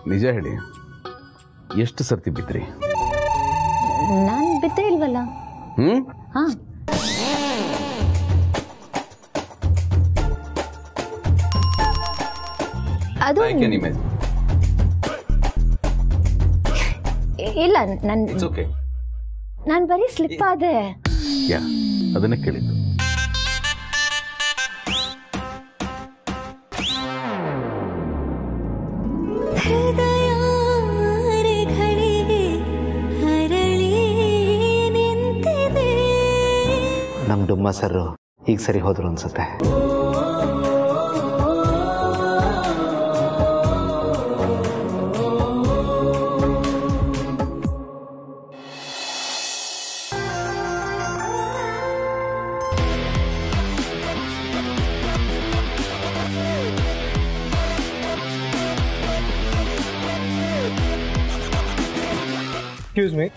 ನಿಜ ಹೇಳಿ ಎಷ್ಟು ಸರ್ತಿ ಬಿದ್ರಿ ನಾನು ಬಿದ್ದೇ ಇಲ್ವಲ್ಲ ಹ್ಞೂ ಹಾ ಅದು ಐ ಕ್ಯಾನ್ ಇಮೇಜ್ ಇಲ್ಲ ನನ್ ಇಟ್ಸ್ ಓಕೆ ನಾನು ಬರೀ ಸ್ಲಿಪ್ ಆದೆ ಯಾ ಅದನ್ನೇ ಕೇಳಿದ್ದು ನಮ್ಮ ಡುಮ್ಮ ಸರ್ ಈಗ ಸರಿ ಹೋದ್ರು ಅನ್ಸುತ್ತೆ ಎಕ್ಸ್ಕ್ಯೂಸ್ ಮೀ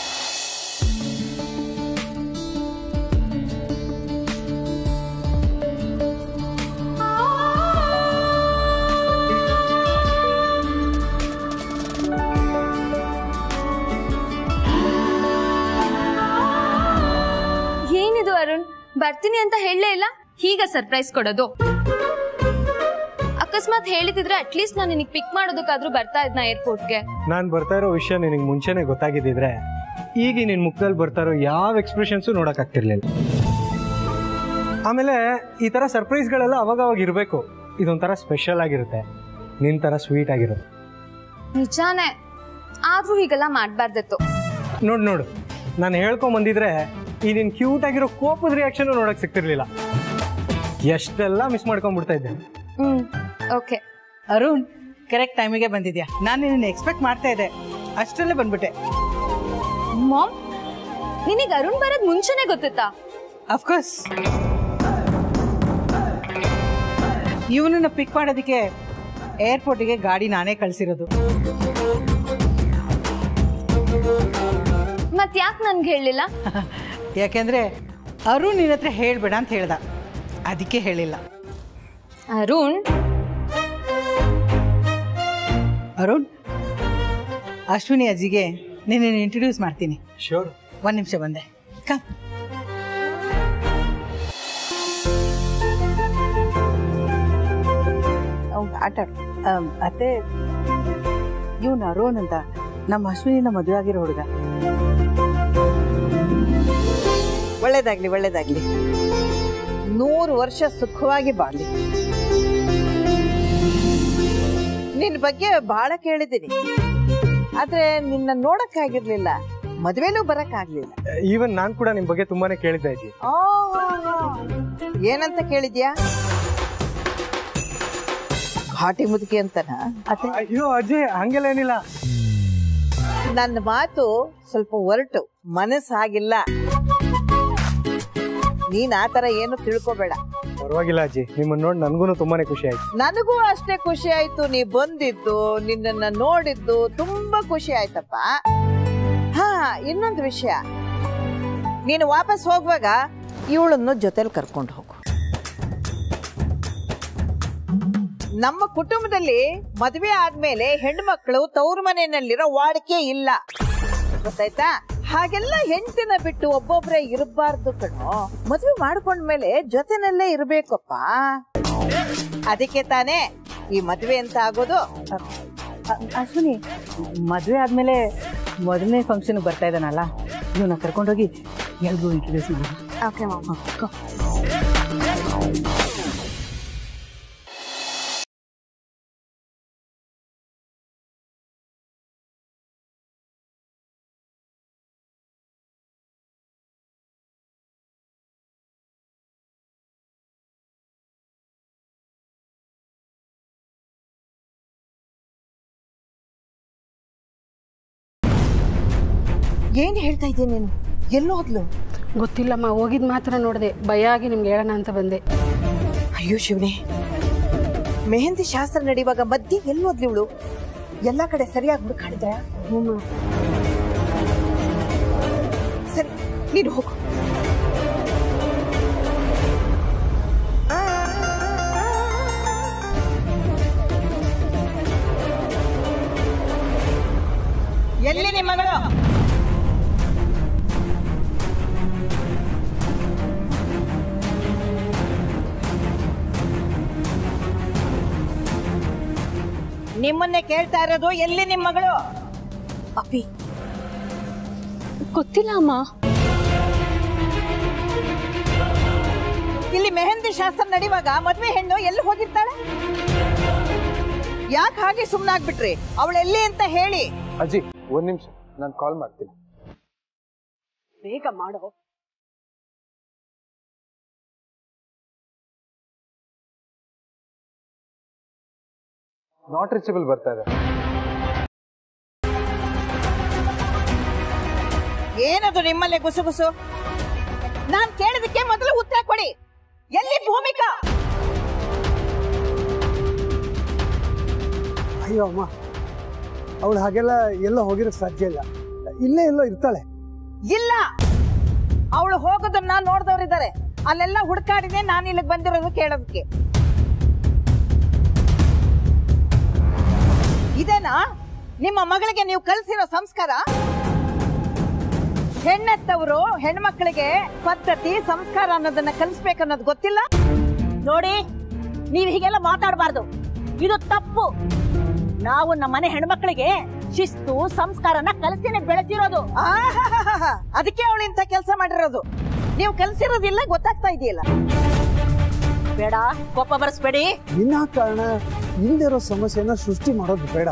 ಏನಿದು ಅರುಣ್ ಬರ್ತೀನಿ ಅಂತ ಹೇಳಲೇ ಇಲ್ಲ ಹೀಗ ಸರ್ಪ್ರೈಸ್ ಕೊಡೋದು ಅಕಸ್ಮಾತ್ ಹೇಳಿದಿದ್ರೆ ಅಟ್ಲೀಸ್ಟ್ ನಾನು ನಿನಗೆ ಪಿಕ್ ಮಾಡೋದಕ್ಕಾದ್ರೂ ಬರ್ತಾ ಇದ್ನ ಏರ್ಪೋರ್ಟ್ಗೆ ನಾನು ಬರ್ತಾ ಇರೋ ವಿಷಯ ನಿನಗೆ ಮುಂಚೆನೆ ಗೊತ್ತಾಗಿದ್ದಿದ್ರೆ ಈಗ ನಿನ್ನ ಮುಖದಲ್ಲಿ ಬರ್ತಾ ಇರೋ ಯಾವ ಎಕ್ಸ್ಪ್ರೆಷನ್ಸು ನೋಡೋಕ್ಕಾಗ್ತಿರ್ಲಿಲ್ಲ ಆಮೇಲೆ ಈ ಥರ ಸರ್ಪ್ರೈಸ್ಗಳೆಲ್ಲ ಅವಾಗ ಅವಾಗ ಇರಬೇಕು ಇದೊಂಥರ ಸ್ಪೆಷಲ್ ಆಗಿರುತ್ತೆ ನಿನ್ನ ಥರ ಸ್ವೀಟ್ ಆಗಿರುತ್ತೆ ನಿಜಾನೇ ಆದ್ರೂ ಹೀಗೆಲ್ಲ ಮಾಡ್ಬಾರ್ದಿತ್ತು ನೋಡು ನೋಡು ನಾನು ಹೇಳ್ಕೊಂಡ್ ಬಂದಿದ್ರೆ ಈ ನಿನ್ನ ಕ್ಯೂಟ್ ಆಗಿರೋ ಕೋಪದ ರಿಯಾಕ್ಷನ್ ನೋಡಕ್ ಸಿಗ್ತಿರ್ಲಿಲ್ಲ ಎಷ್ಟೆಲ್ಲ ಮಿಸ್ ಮಾಡ್ಕೊಂಡ್ಬಿಡ್ತಾ ಇದ್ದೆ ಹ್ಮ್ ಓಕೆ ಅರುಣ್ ಕರೆಕ್ಟ್ ಟೈಮಿಗೆ ಬಂದಿದ್ಯಾ ನಾನು ನಿನ್ನ ಎಕ್ಸ್ಪೆಕ್ಟ್ ಮಾಡ್ತಾ ಇದ್ದೆ ಅಷ್ಟರಲ್ಲೇ ಬಂದ್ಬಿಟ್ಟೆ ಮಾಮ್ ನಿನಗೆ ಅರುಣ್ ಬರೋದ್ ಮುಂಚೆನೆ ಗೊತ್ತಿತ್ತಾ ಅಫ್ಕೋರ್ಸ್ ಇವನನ್ನ ಪಿಕ್ ಮಾಡೋದಕ್ಕೆ ಏರ್ಪೋರ್ಟಿಗೆ ಗಾಡಿ ನಾನೇ ಕಳ್ಸಿರೋದು ಮತ್ ಯಾಕೆ ನನ್ಗೆ ಹೇಳಿಲ್ಲ ಯಾಕೆಂದ್ರೆ ಅರುಣ್ ನಿನ್ನ ಹತ್ರ ಹೇಳ್ಬೇಡ ಅಂತ ಹೇಳ್ದ ಅದಕ್ಕೆ ಹೇಳಿಲ್ಲ ಅರುಣ್ ಅರುಣ್ ಅಶ್ವಿನಿ ಅಜ್ಜಿಗೆ ನಿನ್ನ ಇಂಟ್ರೊಡ್ಯೂಸ್ ಮಾಡ್ತೀನಿ ಶೋರ್ ಒಂದು ನಿಮಿಷ ಬಂದೆ ಕಮ್ ಆಟ ಅತ್ತೆ ಇವನು ಅರುಣ್ ಅಂತ ನಮ್ಮ ಅಶ್ವಿನಿನ ಮದುವೆ ಆಗಿರೋ ಹುಡುಗ ಒಳ್ಳೇದಾಗ್ಲಿ ಒಳ್ಳೇದಾಗ್ಲಿ ನೂರು ವರ್ಷ ಸುಖವಾಗಿ ಬಾಳ್ಲಿ ನಿನ್ ಬಗ್ಗೆ ಬಹಳ ಕೇಳಿದ್ದೀನಿ ಆದ್ರೆ ನಿನ್ನ ನೋಡಕ್ಕಾಗಿರ್ಲಿಲ್ಲ ಮದ್ವೆನೂ ಬರಕ್ಕಾಗ್ಲಿಲ್ಲ ಈವನ್ ನಾನು ಕೂಡ ನಿಮ್ಮ ಬಗ್ಗೆ ತುಂಬಾನೇ ಕೇಳಿದ್ದೆ ಅಜ್ಜಿ ಆ, ಏನಂತ ಕೇಳಿದ್ಯಾ ಘಾಟಿ ಮುದುಕಿ ಅಂತನ ಅಯ್ಯೋ ಅಜ್ಜಿ ಹಂಗೆಲ್ಲ ಏನಿಲ್ಲ ನನ್ನ ಮಾತು ಸ್ವಲ್ಪ ಹೊರಟು ಮನಸ್ಸಾಗಿಲ್ಲ ನೀನ್ ಆತರ ಏನು ತಿಳ್ಕೊಬೇಡ ಪರವಾಗಿಲ್ಲ ಅಜ್ಜಿ ನಿಮ್ಮನ್ನ ನೋಡಿ ನನಗೂ ತುಂಬಾನೇ ಖುಷಿ ಆಯ್ತು ನನಗೂ ಅಷ್ಟೇ ಖುಷಿ ಆಯ್ತು ನೀ ಬಂದಿದ್ದು ನಿನ್ನನ್ನ ನೋಡಿದ್ದು ತುಂಬಾ ಖುಷಿ ಆಯ್ತಪ್ಪ ಹಾ ಇನ್ನೊಂದು ವಿಷಯ ನೀನು ವಾಪಸ್ ಹೋಗುವಾಗ ಇವಳನ್ನು ಜೊತೆಲಿ ಕರ್ಕೊಂಡು ಹೋಗು ನಮ್ಮ ಕುಟುಂಬದಲ್ಲಿ ಮದುವೆ ಆದ್ಮೇಲೆ ಹೆಣ್ಮಕ್ಳು ತವ್ರ ಮನೆಯಲ್ಲಿರೋ ವಾಡಿಕೆ ಇಲ್ಲ ಗೊತ್ತಾಯ್ತಾ ಹಾಗೆಲ್ಲ ಹೆಂಡತಿನ ಬಿಟ್ಟು ಒಬ್ಬೊಬ್ರೆ ಇರಬಾರ್ದು ಕಣೋ ಮದುವೆ ಮಾಡ್ಕೊಂಡ್ಮೇಲೆ ಜೊತೆನಲ್ಲೇ ಇರ್ಬೇಕಪ್ಪ ಅದಕ್ಕೆ ತಾನೇ ಈ ಮದುವೆ ಅಂತ ಆಗೋದು ಅಶ್ವಿನಿ ಮದುವೆ ಆದ್ಮೇಲೆ ಮೊದಲನೇ ಫಂಕ್ಷನ್ ಬರ್ತಾ ಇದ್ದಾನಲ್ಲ ಇವನ್ನ ಕರ್ಕೊಂಡೋಗಿ ಎಲ್ರಿಗೂ ಇಂಟ್ರೊಡ್ಯೂಸ್ ಮಾಡೋಣ ಓಕೆ ಮಾಮ ಏನ್ ಹೇಳ್ತಾ ಇದ್ದೀನಿ ನೀನು ಎಲ್ಲೋದ್ಲು ಗೊತ್ತಿಲ್ಲಮ್ಮ ಹೋಗಿದ್ ಮಾತ್ರ ನೋಡಿದೆ ಭಯ ಆಗಿ ನಿಮ್ಗೆ ಹೇಳೋಣ ಅಂತ ಬಂದೆ ಅಯ್ಯೋ ಶಿವನೇ ಮೆಹಂದಿ ಶಾಸ್ತ್ರ ನಡೆಯುವಾಗ ಮಧ್ಯೆ ಎಲ್ಲೋದ್ಲಿ ಇವಳು ಎಲ್ಲಾ ಕಡೆ ಸರಿಯಾಗಿ ಹುಡುಕಾಡಿದ್ರ ಸರಿ ನೀನು ಹೋಗು ನಿಮ್ಮನ್ನೇ ಕೇಳ್ತಾ ಇರೋದು ಎಲ್ಲಿ ನಿಮ್ಮ ಮಗಳು ಅಪ್ಪಿ ಗೊತ್ತಿಲ್ಲ ಅಮ್ಮ ಇಲ್ಲಿ ಮೆಹಂದಿ ಶಾಸ್ತ್ರ ನಡೆಯುವಾಗ ಮದ್ವೆ ಹೆಣ್ಣು ಎಲ್ಲಿ ಹೋಗಿರ್ತಾಳೆ ಯಾಕೆ ಹಾಗೆ ಸುಮ್ಮನಾಗ್ಬಿಟ್ರಿ ಅವಳು ಎಲ್ಲಿ ಅಂತ ಹೇಳಿ ಅಜ್ಜಿ ಒಂದ್ ನಿಮಿಷ ನಾನು ಕಾಲ್ ಮಾಡ್ತೀನಿ ಬೇಗ ಮಾಡೋ ನಾಟ್ ರೀಚಬಲ್ ಬರ್ತಾ ಇದೆ ಏನದು ನಿಮ್ಮಲ್ಲೇ ಗುಸುಗುಸು ನಾನ್ ಕೇಳಿದಕ್ಕೆ ಮೊದಲು ಉತ್ತರ ಕೊಡಿ ಎಲ್ಲಿ ಭೂಮಿಕಾ ಅಯ್ಯೋ ಅಮ್ಮ ಅವಳು ಹಾಗೆಲ್ಲ ಎಲ್ಲೋ ಹೋಗಿರೋಕ್ಕೆ ಸಾಧ್ಯ ಇಲ್ಲ ಇಲ್ಲೇ ಎಲ್ಲೋ ಇರ್ತಾಳೆ ಇಲ್ಲ ಅವಳು ಹೋಗೋದನ್ನ ನೋಡ್ದವ್ರಿದ್ದಾರೆ ಅಲ್ಲೆಲ್ಲ ಹುಡ್ಕಾಡಿದೆ ನಾನು ಇಲ್ಲಿಗೆ ಬಂದಿರೋದು ಕೇಳೋದಕ್ಕೆ ಇದೇನಾ ನಿಮ್ಮ ಮಗಳಿಗೆ ನೀವು ಕಲಿಸಿರೋ ಸಂಸ್ಕಾರ ಹೆಣ್ಣೆತ್ತವರು ಹೆಣ್ಮಕ್ಳಿಗೆ ಪದ್ಧತಿ ಸಂಸ್ಕಾರ ಅನ್ನೋದನ್ನ ಕಲಿಸ್ಬೇಕು ಅನ್ನೋದು ಗೊತ್ತಿಲ್ಲ ನೋಡಿ ನೀವ್ ಹೀಗೆಲ್ಲ ಮಾತಾಡಬಾರ್ದು ಇದು ತಪ್ಪು ನಾವು ನಮ್ಮ ಮನೆ ಹೆಣ್ಮಕ್ಳಿಗೆ ಶಿಸ್ತು ಸಂಸ್ಕಾರನ ಕಲಿಸಿನೇ ಬೆಳೆಸಿರೋದು ಆಹಾಹಾಹಾ. ಅದಕ್ಕೆ ಅವಳು ಇಂಥ ಕೆಲಸ ಮಾಡಿರೋದು ನೀವು ಕಲಿಸಿರೋದಿಲ್ಲ ಗೊತ್ತಾಗ್ತಾ ಇದೆಯಲ್ಲ ಬೇಡ ಕೋಪ ಬರ್ಸ್ಬೇಡಿ ವಿನಾಕಾರಣ ಇಲ್ದಿರೋ ಸಮಸ್ಯೆನ ಸೃಷ್ಟಿ ಮಾಡೋದು ಬೇಡ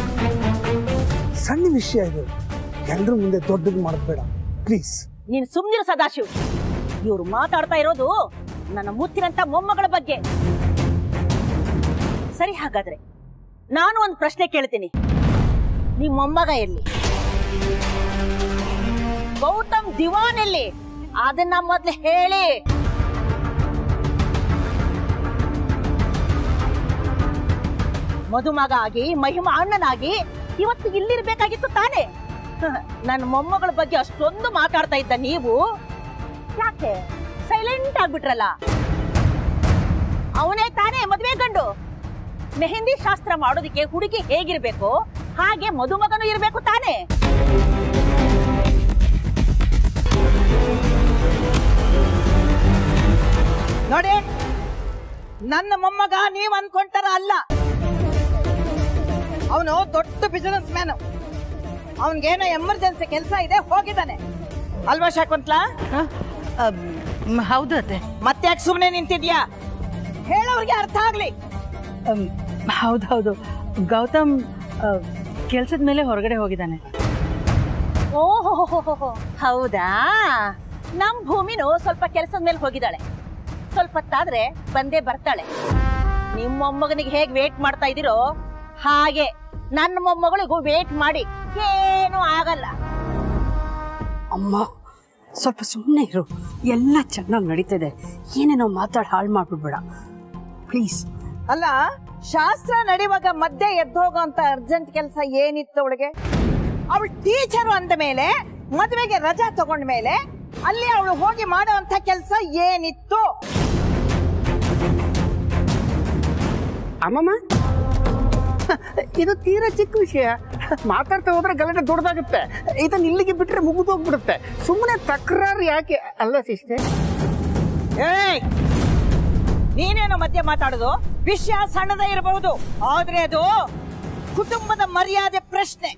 ಸಣ್ಣ ವಿಷಯ ಇದು ಎಲ್ರ ಮುಂದೆ ದೊಡ್ಡದು ಮಾಡೋದು ಬೇಡ ಪ್ಲೀಸ್ ನೀನ್ ಸುಮ್ನಿರು ಸದಾಶಿವ್ ಇವ್ರು ಮಾತಾಡ್ತಾ ಇರೋದು ನನ್ನ ಮುತ್ತಿನಂತ ಮೊಮ್ಮಗಳ ಬಗ್ಗೆ ಸರಿ ಹಾಗಾದ್ರೆ ನಾನು ಒಂದು ಪ್ರಶ್ನೆ ಕೇಳ್ತೀನಿ ನಿಮ್ ಮೊಮ್ಮಗ ಎಲ್ಲಿ ಗೌತಮ್ ದಿವಾನ್ ಎಲ್ಲಿ ಅದನ್ನ ಮೊದ್ಲು ಹೇಳಿ ಮದುಮಗ ಆಗಿ ಮಹಿಮಾ ಅಣ್ಣನಾಗಿ ಇವತ್ತು ಇಲ್ಲಿರ್ಬೇಕಾಗಿತ್ತು ತಾನೇ ನನ್ನ ಮೊಮ್ಮಗಳ ಬಗ್ಗೆ ಅಷ್ಟೊಂದು ಮಾತಾಡ್ತಾ ಇದ್ದ ನೀವು ಯಾಕೆ ಸೈಲೆಂಟ್ ಆಗ್ಬಿಟ್ರಲ್ಲ ಅವನೇ ತಾನೇ ಮದ್ವೆ ಗಂಡು ಮೆಹಂದಿ ಶಾಸ್ತ್ರ ಮಾಡೋದಿಕ್ಕೆ ಹುಡುಗಿ ಹೇಗಿರ್ಬೇಕು ಹಾಗೆ ಮದುಮಗನು ಇರ್ಬೇಕು ತಾನೇ ನೋಡಿ ನನ್ನ ಮೊಮ್ಮಗ ನೀವ್ ಅನ್ಕೊಂತಾರ ಅಲ್ಲ ಅವನು ದೊಡ್ಡ ಬಿಸಿನೆಸ್ ಮ್ಯಾನ್ ಅವನ್ಗೇನೋ ಎಮರ್ಜೆನ್ಸಿ ಕೆಲಸ ಇದೆ ಹೋಗಿದ್ದಾನೆ ಅಲ್ವಾ ಶಾಕುಂತ್ಲಾ ಹೌದು ಅತ್ತೆ ಮತ್ತೆ ಯಾಕೆ ಸುಮ್ಮನೆ ನಿಂತಿದ್ಯಾ ಹೇಳೋರ್ಗೆ ಅರ್ಥ ಆಗ್ಲಿ ಹೌದು ಹೌದು ಗೌತಮ್ ಕೆಲ್ಸದ ಮೇಲೆ ಹೊರಗಡೆ ಹೋಗಿದ್ದಾನೆ ಓಹೋ ಹೌದಾ ನಮ್ ಭೂಮಿನೂ ಸ್ವಲ್ಪ ಕೆಲಸದ ಮೇಲೆ ಹೋಗಿದ್ದಾಳೆ ಸ್ವಲ್ಪ ಹೊತ್ತಾದ್ರೆ ಬಂದೇ ಬರ್ತಾಳೆ ನಿಮ್ ಮೊಮ್ಮಗನಿಗೆ ಹೇಗ್ ವೇಟ್ ಮಾಡ್ತಾ ಇದೀರೋ ಹಾಗೆ ನನ್ನ ಮೊಮ್ಮಗಳಿಗೂ ವೇಟ್ ಮಾಡಿ ಏನೂ ಆಗಲ್ಲ ಅಮ್ಮ ಸ್ವಲ್ಪ ಸುಮ್ಮನೆ ಇರು ಎಲ್ಲ ಚೆನ್ನಾಗಿ ನಡೀತಿದೆ ಏನೇನೋ ಮಾತಾಡಿ ಹಾಳು ಮಾಡ್ಬಿಡ್ಬೇಡ ಪ್ಲೀಸ್ ಅಲ್ಲ ಶಾಸ್ತ್ರ ನಡೆಯುವಾಗ ಮಧ್ಯೆ ಎದ್ದು ಹೋಗೋ ಅಂತ ಅರ್ಜೆಂಟ್ ಕೆಲಸ ಏನಿತ್ತು ಅವಳಿಗೆ ಅವಳು ಟೀಚರು ಅಂದ ಮೇಲೆ ಮದುವೆಗೆ ರಜಾ ತಗೊಂಡ ಮೇಲೆ ಅಲ್ಲಿ ಅವಳು ಹೋಗಿ ಮಾಡೋ ಅಂತ ಕೆಲಸ ಏನಿತ್ತು ಅಮ್ಮಮ್ಮ ಇದು ತೀರಾ ಚಿಕ್ಕ ವಿಷಯ ಮಾತಾಡ್ತಾ ಹೋದ್ರೆ ಗಲಾಟೆ ದೊಡ್ಡದಾಗುತ್ತೆ ಇದನ್ನ ಇಲ್ಲಿಗೆ ಬಿಟ್ರೆ ಮುಗಿದೋಗ್ಬಿಡುತ್ತೆ ಸುಮ್ಮನೆ ತಕರಾರು ಯಾಕೆ ಅಲ್ಲ ಸಿಸ್ಟರ್ ಏಯ್ ನೀನೇನೋ ಮಧ್ಯೆ ಮಾತಾಡೋದು ವಿಷಯ ಸಣ್ಣದೇ ಇರಬಹುದು ಆದ್ರೆ ಅದು ಕುಟುಂಬದ ಮರ್ಯಾದೆ ಪ್ರಶ್ನೆ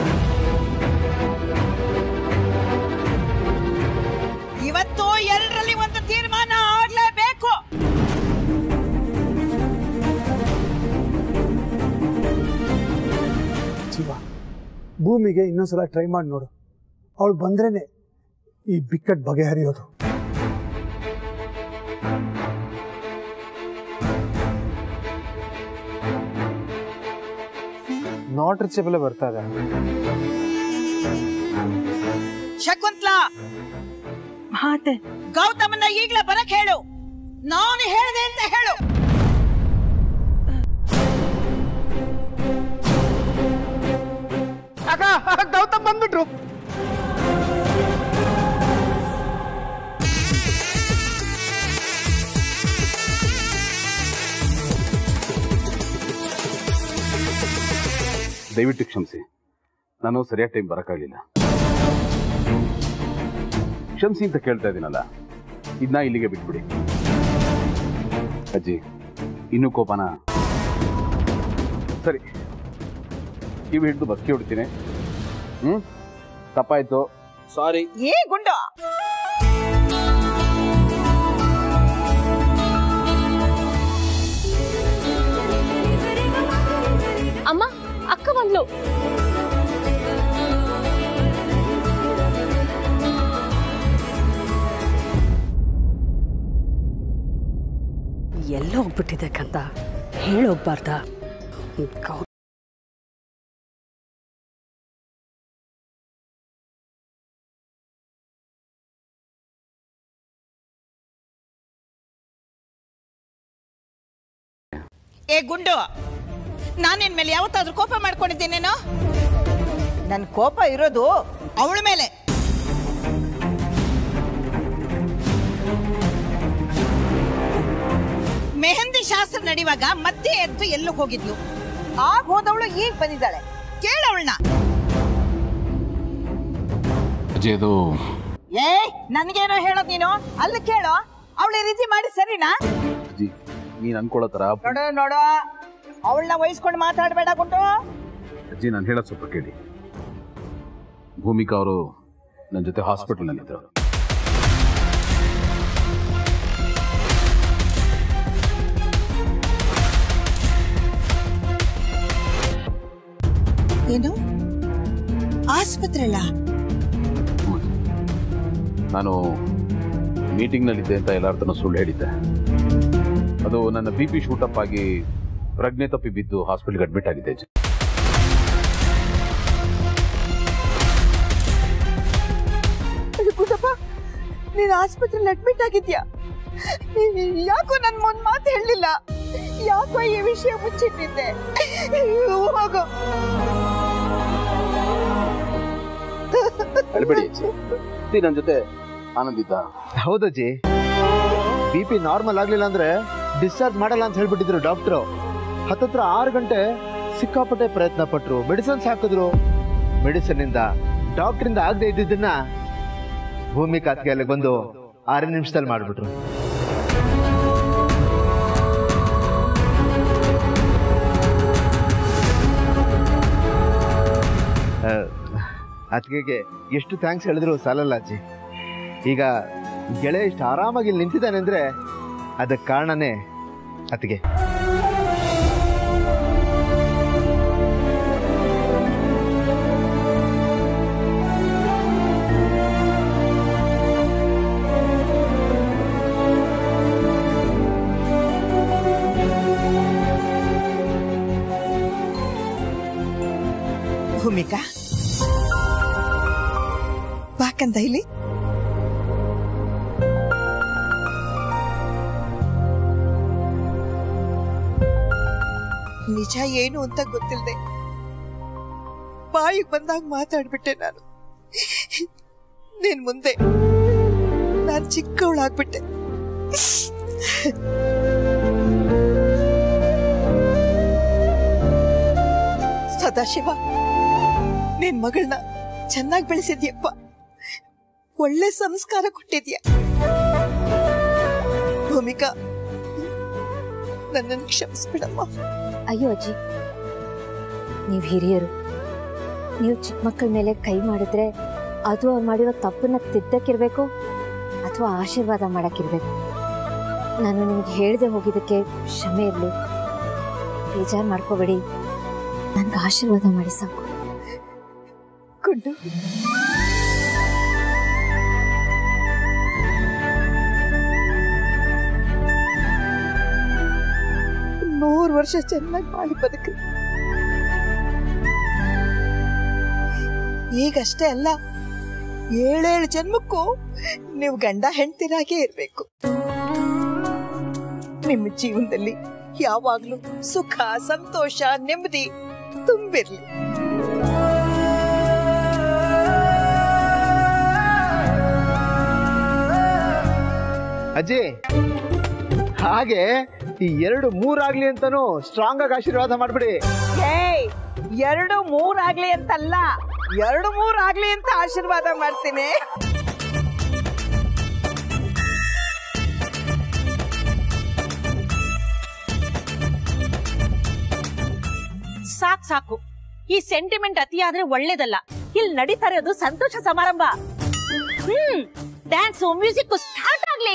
ಇವತ್ತು ಎಲ್ಲರಲ್ಲಿ ಒಂದು ತೀರ್ಮಾನ ಆಗ್ಲೇಬೇಕು ಜೀವ ಭೂಮಿಗೆ ಇನ್ನೊಂದ್ಸಲ ಟ್ರೈ ಮಾಡಿ ನೋಡು ಅವಳು ಬಂದ್ರೇನೆ ಈ ಬಿಕ್ಕಟ್ ಬಗೆಹರಿಯೋದು ನಾಟ್ ರೀಚಬಲ್ ಬರ್ತಾ ಇದೆ ಶಕುಂತ್ಲಾ ಹಾತೆ ಗೌತಮನ್ನ ಈಗ್ಲೇ ಬರಕ್ ಹೇಳು ನಾನು ಹೇಳ್ದೆ ಅಂತ ಹೇಳು ಅಕ್ಕ ಗೌತಮ್ ಬಂದ್ಬಿಟ್ರು ದಯವಿಟ್ಟು ಕ್ಷಮಿಸಿ ನಾನು ಸರಿಯಾದ ಟೈಮ್ ಬರೋಕ್ಕಾಗಲಿಲ್ಲ ಕ್ಷಮಿಸಿ ಅಂತ ಕೇಳ್ತಾ ಇದ್ದೀನಲ್ಲ ಇದನ್ನ ಇಲ್ಲಿಗೆ ಬಿಟ್ಬಿಡಿ ಅಜ್ಜಿ ಇನ್ನೂ ಕೋಪನ ಸರಿ ಕಿವಿ ಹಿಡಿದು ಬಸ್ಕಿ ಹೊಡಿತೀನಿ ಹ್ಞೂ ತಪ್ಪಾಯ್ತು ಸಾರಿ ಏ ಗುಂಡು ಅಮ್ಮ ಅಕ್ಕ ಬಂದ್ಲು ಎಲ್ಲ ಹೋಗ್ಬಿಟ್ಟಿದೆ ಕಂದ ಹೇಳೋಗ್ಬಾರ್ದ ಗೌ- ಏ ಗುಂಡು ನಾನು ನಿನ್ ಮೇಲೆ ಯಾವತ್ತಾದ್ರೂ ಕೋಪ ಮಾಡ್ಕೊಂಡಿದ್ದೇನೇನೋ ನನ್ ಕೋಪ ಇರೋದು ಅವಳ ಮೇಲೆ ಮೆಹಂದಿ ಶಾಸ್ತ್ರ ನಡೆಯುವಾಗ ಮತ್ತೆ ಎದ್ದು ಎಲ್ಲೂ ಹೋಗಿದ್ಲು ಆಗ ಹೋದವಳು ಈಗ ಬಂದಿದ್ದಾಳೆ ಕೇಳವಳನ್ನ ಅಜ್ಜಿ ಅದು ಏ ನನ್ಗೇನೋ ಹೇಳೋದ್ ನೀನು ಅಲ್ಲಿ ಕೇಳೋ ಅವಳ ರೀತಿ ಮಾಡಿ ಸರಿನಾ ಅಜ್ಜಿ ನೀನು ಅನ್ಕೊಳ್ಳೋ ಥರ ನೋಡು ನೋಡು ಅವಳನ್ನ ವಹಿಸ್ಕೊಂಡು ಮಾತಾಡಬೇಡ ಗುಂಡು ಅಜ್ಜಿ ನಾನು ಹೇಳೋದು ಸ್ವಲ್ಪ ಕೇಳಿ ಭೂಮಿಕಾ ಅವರು ನನ್ನ ಜೊತೆ ಹಾಸ್ಪಿಟಲ್ನಲ್ಲಿದ್ದರು ಏನು ಆಸ್ಪತ್ರೆ ಅಲ್ಲ ನಾನು ಮೀಟಿಂಗ್ನಲ್ಲಿದ್ದೆ ಅಂತ ಎಲ್ಲಾರ್ದನ್ನು ಸುಳ್ಳು ಹೇಳಿದ್ದೆ ಅದು ನನ್ನ ಬಿ ಪಿ ಶೂಟಪ್ ಆಗಿ ಪ್ರಜ್ಞೆ ತಪ್ಪಿ ಬಿದ್ದು ಹಾಸ್ಪಿಟಲ್ಗೆ ಅಡ್ಮಿಟ್ ಆಗಿದ್ದೆ ಅಜ್ಜಿ ಗುಂಡಪ್ಪ ನೀನು ಆಸ್ಪತ್ರೆಯಲ್ಲಿ ಅಡ್ಮಿಟ್ ಆಗಿದ್ಯಾ ಯಾಕೋ ನನ್ ಮುಂದ್ ಮಾತು ಹೇಳಲಿಲ್ಲ ಯಾಕೋ ಈ ವಿಷಯ ಮುಚ್ಚಿಟ್ಟಿದ್ದೆ ಹೋಗು ಅಳ್ಬೇಡಿ ಅಜ್ಜಿ ನನ್ನ ಜೊತೆ ಆನಂದಿದ್ದ ಹೌದಜ್ಜಿ ಬಿ ಪಿ ನಾರ್ಮಲ್ ಆಗ್ಲಿಲ್ಲ ಅಂದ್ರೆ ಡಿಸ್ಚಾರ್ಜ್ ಮಾಡಲ್ಲ ಅಂತ ಹೇಳ್ಬಿಟ್ಟಿದ್ರು ಡಾಕ್ಟ್ರು ಹತ್ತತ್ರ ಆರು ಗಂಟೆ ಸಿಕ್ಕಾಪಟ್ಟೆ ಪ್ರಯತ್ನ ಪಟ್ರು ಮೆಡಿಸಿನ್ಸ್ ಹಾಕಿದ್ರು ಮೆಡಿಸಿನ್ ಇಂದ ಡಾಕ್ಟ್ರಿಂದ ಆಗದೆ ಇದ್ದಿದ್ದನ್ನ ಭೂಮಿಕಾ ಅತ್ತಿಗೆ ಅಲ್ಲಿಗೆ ಬಂದು ಆರು ನಿಮಿಷದಲ್ಲಿ ಮಾಡ್ಬಿಟ್ರು ಅತ್ತಿಗೆಗೆ ಎಷ್ಟು ಥ್ಯಾಂಕ್ಸ್ ಹೇಳಿದ್ರು ಸಾಲಲ್ಲ ಅಜ್ಜಿ ಈಗ ಗೆಳೆಯ ಇಷ್ಟು ಆರಾಮಾಗಿ ಇಲ್ಲಿ ನಿಂತಿದ್ದಾನೆ ಅಂದ್ರೆ ಅದಕ್ಕೆ ಕಾರಣನೇ ಅತ್ತಿಗೆ ಭೂಮಿಕಾ ಬಾಕಂತ ಇಲ್ಲಿ ನಿಜ ಏನು ಅಂತ ಗೊತ್ತಿಲ್ಲದೆ ಬಾಯಿಗೆ ಬಂದಾಗ ಮಾತಾಡ್ಬಿಟ್ಟೆ ನಾನು ನಿನ್ ಮುಂದೆ ನಾನು ಚಿಕ್ಕವಳಾಗ್ಬಿಟ್ಟೆ ಸದಾಶಿವ ನಿನ್ ಮಗಳನ್ನ ಚೆನ್ನಾಗಿ ಬೆಳೆಸಿದ್ಯಪ್ಪ ಒಳ್ಳೆ ಸಂಸ್ಕಾರ ಕೊಟ್ಟಿದ್ಯ ಭೂಮಿಕಾ ನನ್ನನ್ನು ಕ್ಷಮಿಸ್ಬಿಡಮ್ಮ ಅಯ್ಯೋ ಅಜ್ಜಿ ನೀವು ಹಿರಿಯರು ನೀವು ಚಿಕ್ಕ ಮಕ್ಕಳ ಮೇಲೆ ಕೈ ಮಾಡಿದ್ರೆ ಅದು ಅವ್ರು ಮಾಡಿರೋ ತಪ್ಪನ್ನ ತಿದ್ದಕ್ಕಿರ್ಬೇಕು ಅಥವಾ ಆಶೀರ್ವಾದ ಮಾಡಕ್ಕಿರ್ಬೇಕು ನಾನು ನಿಮ್ಗೆ ಹೇಳ್ದೆ ಹೋಗಿದ್ದಕ್ಕೆ ಕ್ಷಮೆ ಇರಲಿ ಬೇಜಾರು ಮಾಡ್ಕೋಬೇಡಿ ನನ್ಗೆ ಆಶೀರ್ವಾದ ಮಾಡಿ ಸಾಕು ಗುಂಡು ನೂರು ವರ್ಷ ಚೆನ್ನಾಗಿ ಬಾಳಿ ಬದುಕು ಈಗಷ್ಟೇ ಅಲ್ಲ ಏಳೇಳು ಜನ್ಮಕ್ಕೂ ನೀವು ಗಂಡ ಹೆಂಡ್ತಿರಾಗೇ ಇರ್ಬೇಕು ನಿಮ್ಮ ಜೀವನದಲ್ಲಿ ಯಾವಾಗ್ಲೂ ಸುಖ ಸಂತೋಷ ನೆಮ್ಮದಿ ತುಂಬಿರ್ಲಿ ಅಜ್ಜಿ ಹಾಗೆ ಈ ಎರಡು ಮೂರಾಗ್ಲಿ ಅಂತಾನು ಸ್ಟ್ರಾಂಗ್ ಆಗಿ ಆಶೀರ್ವಾದ ಮಾಡ್ಬಿಡಿ ಏಯ್ ಎರಡು ಮೂರಾಗ್ಲಿ ಅಂತಲ್ಲ ಎರಡು ಮೂರಾಗ್ಲಿ ಅಂತ ಆಶೀರ್ವಾದ ಮಾಡ್ತೀನಿ ಸಾಕ್ ಸಾಕು ಈ ಸೆಂಟಿಮೆಂಟ್ ಅತಿಯಾದ್ರೆ ಒಳ್ಳೇದಲ್ಲ ಇಲ್ಲಿ ನಡೀತಾ ಇರೋದು ಸಂತೋಷ ಸಮಾರಂಭ ಹ್ಮ್ ಡ್ಯಾನ್ಸ್ ಮ್ಯೂಸಿಕ್ ಸ್ಟಾರ್ಟ್ ಆಗ್ಲಿ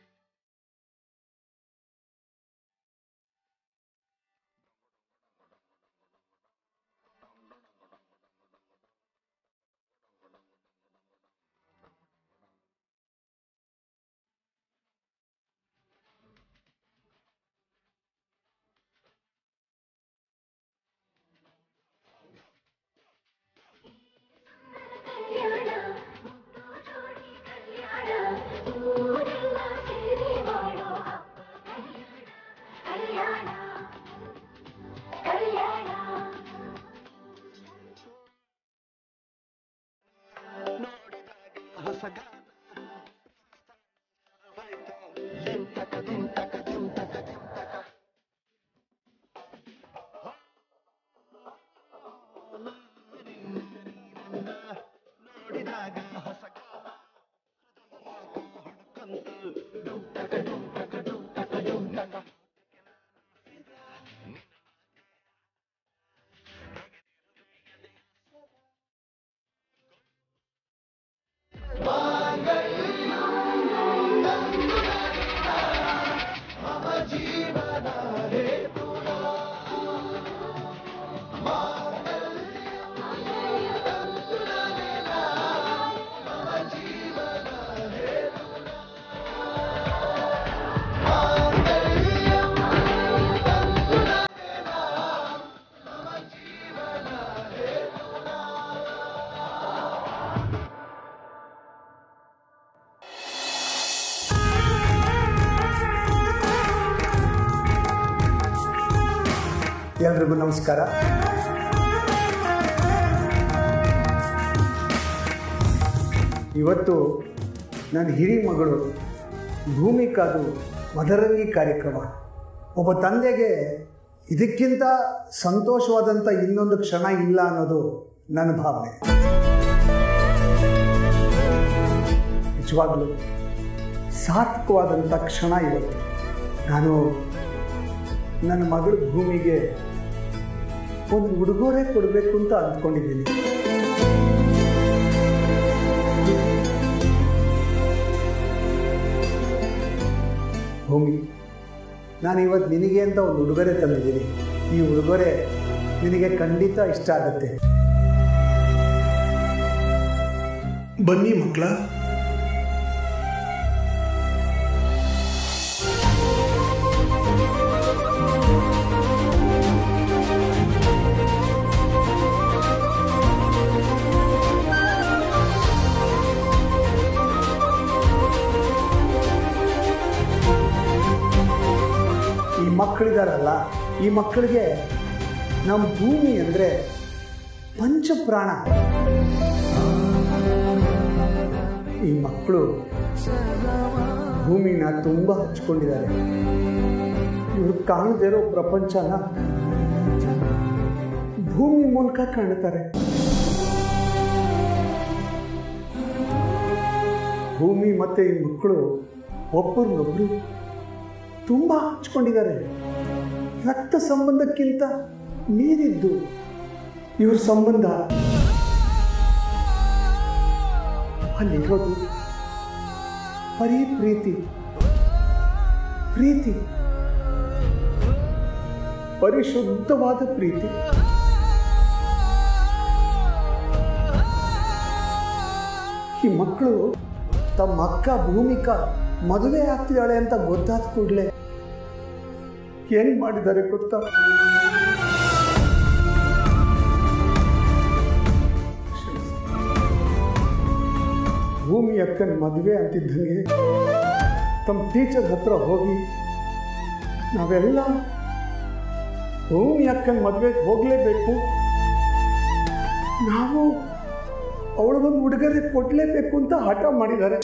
ಎಲ್ರಿಗೂ ನಮಸ್ಕಾರ ಇವತ್ತು ನನ್ನ ಹಿರಿ ಮಗಳು ಭೂಮಿಕಾದು ಮದರಂಗಿ ಕಾರ್ಯಕ್ರಮ ಒಬ್ಬ ತಂದೆಗೆ ಇದಕ್ಕಿಂತ ಸಂತೋಷವಾದಂಥ ಇನ್ನೊಂದು ಕ್ಷಣ ಇಲ್ಲ ಅನ್ನೋದು ನನ್ನ ಭಾವನೆ ನಿಜವಾಗ್ಲೂ ಸಾರ್ಥಕವಾದಂಥ ಕ್ಷಣ ಇವತ್ತು ನಾನು ನನ್ನ ಮಗಳು ಭೂಮಿಗೆ ಒಂದು ಉಡುಗೊರೆ ಕೊಡಬೇಕು ಅಂತ ಅಂದ್ಕೊಂಡಿದ್ದೀನಿ ಭೂಮಿ ನಾನು ಇವತ್ತು ನಿನಗೆ ಅಂತ ಒಂದು ಉಡುಗೊರೆ ತಂದಿದ್ದೀನಿ ಈ ಉಡುಗೊರೆ ನಿನಗೆ ಖಂಡಿತ ಇಷ್ಟ ಆಗುತ್ತೆ ಬನ್ನಿ ಮಕ್ಕಳ ಈ ಮಕ್ಕಳಿದಾರಲ್ಲ ಈ ಮಕ್ಕಳಿಗೆ ನಮ್ಮ ಭೂಮಿ ಅಂದರೆ ಪಂಚಪ್ರಾಣ ಈ ಮಕ್ಕಳು ಭೂಮಿನ ತುಂಬ ಹಚ್ಕೊಂಡಿದ್ದಾರೆ ಇವರು ಕಾಣದೇ ಇರೋ ಪ್ರಪಂಚನ ಭೂಮಿ ಮೂಲಕ ಕಾಣ್ತಾರೆ ಭೂಮಿ ಮತ್ತೆ ಈ ಮಕ್ಕಳು ಒಬ್ಬರನ್ನೊಬ್ರು ತುಂಬ ಹಚ್ಕೊಂಡಿದ್ದಾರೆ ರಕ್ತ ಸಂಬಂಧಕ್ಕಿಂತ ಮೀರಿದ್ದು ಇವ್ರ ಸಂಬಂಧ ಅಲ್ಲಿರೋದು ಬರೀ ಪ್ರೀತಿ ಪ್ರೀತಿ ಪರಿಶುದ್ಧವಾದ ಪ್ರೀತಿ ಈ ಮಕ್ಕಳು ತಮ್ಮ ಅಕ್ಕ ಭೂಮಿಕಾ ಮದುವೆ ಆಗ್ತಿದ್ದಾಳೆ ಅಂತ ಗೊತ್ತಾದ ಕೂಡಲೇ ಏನ್ ಮಾಡಿದ್ದಾರೆ ಗೊತ್ತಾ ಭೂಮಿ ಅಕ್ಕನ ಮದುವೆ ಅಂತಿದ್ದಂಗೆ ತಮ್ಮ ಟೀಚರ್ ಹತ್ರ ಹೋಗಿ ನಾವೆಲ್ಲ ಭೂಮಿ ಅಕ್ಕನ ಮದುವೆಗೆ ಹೋಗಲೇಬೇಕು ನಾವು ಅವಳಿಗೊಂದು ಉಡುಗೊರೆ ಕೊಡಲೇಬೇಕು ಅಂತ ಹಠ ಮಾಡಿದ್ದಾರೆ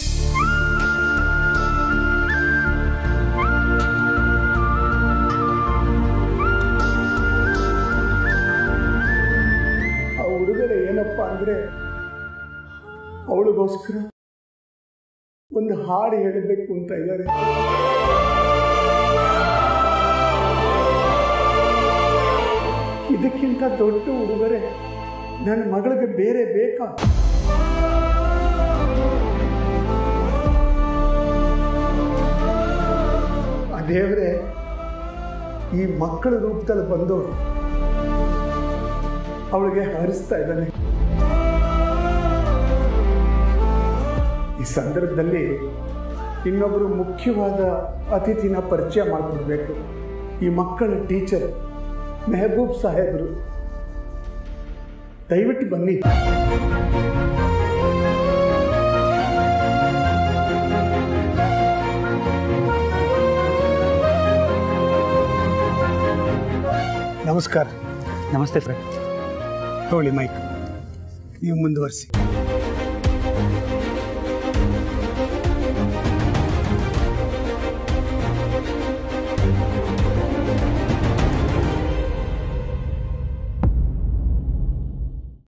ಆ ಉಡುಗೊರೆ ಏನಪ್ಪ ಅಂದ್ರೆ ಅವಳಿಗೋಸ್ಕರ ಒಂದು ಹಾಡು ಹೇಳಬೇಕು ಅಂತ ಇದ್ದಾರೆ ಇದಕ್ಕಿಂತ ದೊಡ್ಡ ಉಡುಗೊರೆ ನನ್ನ ಮಗಳಿಗೆ ಬೇರೆ ಬೇಕಾ ಆ ದೇವರೇ ಈ ಮಕ್ಕಳ ರೂಪದಲ್ಲಿ ಬಂದವರು ಅವಳಿಗೆ ಹರಿಸ್ತಾ ಇದ್ದಾನೆ ಈ ಸಂದರ್ಭದಲ್ಲಿ ಇನ್ನೊಬ್ಬರು ಮುಖ್ಯವಾದ ಅತಿಥಿನ ಪರಿಚಯ ಮಾಡಿಕೊಡ್ಬೇಕು ಈ ಮಕ್ಕಳ ಟೀಚರ್ ಮೆಹಬೂಬ್ ಸಾಹೇಬರು ದಯವಿಟ್ಟು ಬನ್ನಿ ನಮಸ್ಕಾರ ನಮಸ್ತೆ ಸರ್ ತಗೊಳ್ಳಿ ಮೈಕ್ ನೀವು ಮುಂದುವರಿಸಿ